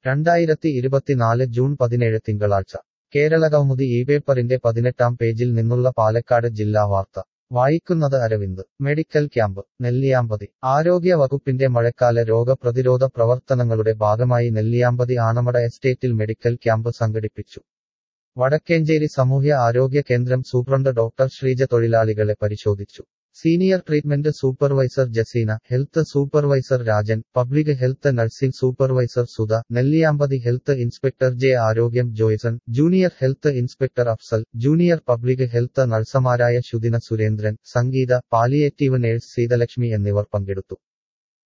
രണ്ടായിരത്തി ഇരുപത്തിനാല് ജൂൺ പതിനേഴ് തിങ്കളാഴ്ച കേരളകൗമുദി ഈ പേപ്പറിന്റെ പതിനെട്ടാം പേജിൽ നിന്നുള്ള പാലക്കാട് ജില്ലാ വാർത്ത വായിക്കുന്നത് അരവിന്ദ് മെഡിക്കൽ ക്യാമ്പ് നെല്ലിയാമ്പതി ആരോഗ്യ വകുപ്പിന്റെ മഴക്കാല രോഗപ്രതിരോധ പ്രവർത്തനങ്ങളുടെ ഭാഗമായി നെല്ലിയാമ്പതി ആണമട എസ്റ്റേറ്റിൽ മെഡിക്കൽ ക്യാമ്പ് സംഘടിപ്പിച്ചു വടക്കേഞ്ചേരി സാമൂഹ്യ ആരോഗ്യ കേന്ദ്രം സൂപ്രണ്ട് ഡോക്ടർ ശ്രീജ തൊഴിലാളികളെ പരിശോധിച്ചു senior treatment supervisor Jaseena health supervisor Rajan public health nursing supervisor Sudha Nelliampathy health inspector J Arogyam Joyson junior health inspector Afsal junior public health നഴ്സമാരായ ശുദിന സുരേന്ദ്രൻ സംഗീത പാലിയേറ്റീവ് നേഴ്സ് സീതലക്ഷ്മി എന്നിവർ പങ്കെടുത്തു